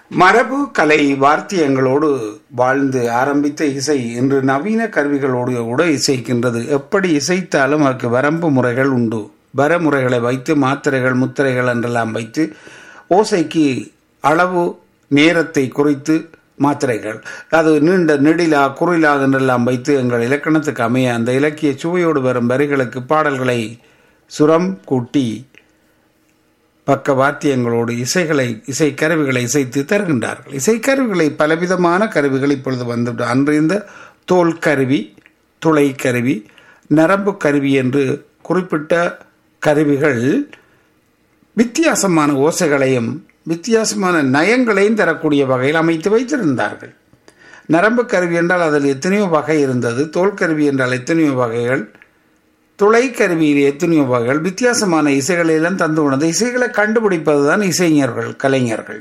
மரபு கலை வார்த்தியங்களோடு வாழ்ந்து ஆரம்பித்த இசை இன்று நவீன கருவிகளோடு கூட இசைக்கின்றது எப்படி இசைத்தாலும் அதற்கு வரம்பு முறைகள் உண்டு வரமுறைகளை வைத்து மாத்திரைகள் முத்திரைகள் என்றெல்லாம் வைத்து ஓசைக்கு அளவு நேரத்தை குறித்து மாத்திரைகள் அது நீண்ட நெடிலா குறிலா என்றெல்லாம் வைத்து எங்கள் இலக்கணத்துக்கு அமைய அந்த இலக்கிய சுவையோடு வரும் வரிகளுக்கு பாடல்களை சுரம் கூட்டி பக்க வாத்தியங்களோடு இசைகளை இசை கருவிகளை இசைத்து தருகின்றார்கள் இசைக்கருவிகளை பலவிதமான கருவிகள் இப்பொழுது வந்து அன்று இருந்த தோல் கருவி துளை கருவி நரம்பு கருவி என்று குறிப்பிட்ட கருவிகள் வித்தியாசமான ஓசைகளையும் வித்தியாசமான நயங்களையும் தரக்கூடிய வகையில் அமைத்து வைத்திருந்தார்கள் நரம்பு கருவி என்றால் அதில் எத்தனையோ வகை இருந்தது தோல் கருவி என்றால் எத்தனையோ வகைகள் துளை கருவியில் எத்தனையோ வகைகள் வித்தியாசமான இசைகளெல்லாம் தந்து கொண்டது இசைகளை கண்டுபிடிப்பது தான் இசைஞர்கள் கலைஞர்கள்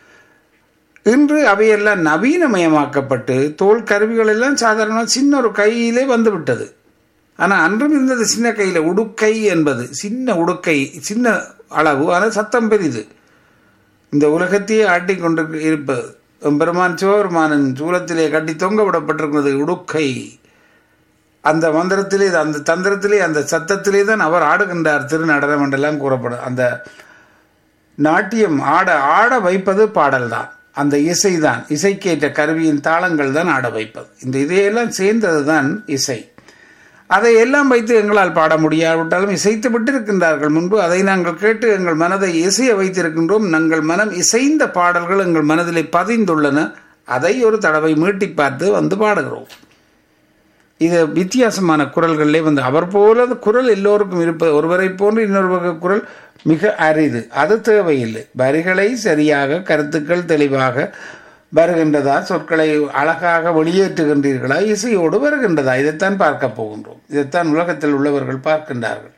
இன்று அவையெல்லாம் நவீனமயமாக்கப்பட்டு தோல் கருவிகள் எல்லாம் சாதாரணமாக சின்ன ஒரு கையிலே வந்து விட்டது ஆனால் அன்றும் இருந்தது சின்ன கையில் உடுக்கை என்பது சின்ன உடுக்கை சின்ன அளவு ஆனால் சத்தம் பெரிது இந்த உலகத்தையே ஆட்டிக்கொண்டு இருப்பது பெருமான் சிவபெருமானின் சூலத்திலே கட்டி தொங்க விடப்பட்டிருக்கிறது உடுக்கை அந்த மந்திரத்திலே அந்த தந்திரத்திலே அந்த சத்தத்திலே தான் அவர் ஆடுகின்றார் திருநடனம் என்றெல்லாம் கூறப்படும் அந்த நாட்டியம் ஆட ஆட வைப்பது பாடல் தான் அந்த இசை தான் இசைக்கேற்ற கருவியின் தாளங்கள் தான் ஆட வைப்பது இந்த இதையெல்லாம் சேர்ந்தது தான் இசை அதை எல்லாம் வைத்து எங்களால் பாட முடியாவிட்டாலும் இசைத்து விட்டிருக்கின்றார்கள் முன்பு அதை நாங்கள் கேட்டு எங்கள் மனதை இசைய வைத்திருக்கின்றோம் எங்கள் மனம் இசைந்த பாடல்கள் எங்கள் மனதிலே பதிந்துள்ளன அதை ஒரு தடவை மீட்டி பார்த்து வந்து பாடுகிறோம் இது வித்தியாசமான குரல்களிலே வந்து அவர் போல குரல் எல்லோருக்கும் இருப்பது ஒருவரை போன்று இன்னொரு வகை குரல் மிக அரிது அது தேவையில்லை வரிகளை சரியாக கருத்துக்கள் தெளிவாக வருகின்றதா சொற்களை அழகாக வெளியேற்றுகின்றீர்களா இசையோடு வருகின்றதா இதைத்தான் பார்க்க போகின்றோம் இதைத்தான் உலகத்தில் உள்ளவர்கள் பார்க்கின்றார்கள்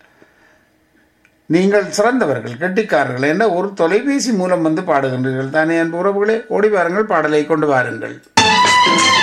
நீங்கள் சிறந்தவர்கள் கெட்டிக்காரர்கள் என்ற ஒரு தொலைபேசி மூலம் வந்து பாடுகின்றீர்கள் தானே அன்பு உறவுகளே ஓடி வாருங்கள் பாடலை கொண்டு வாருங்கள்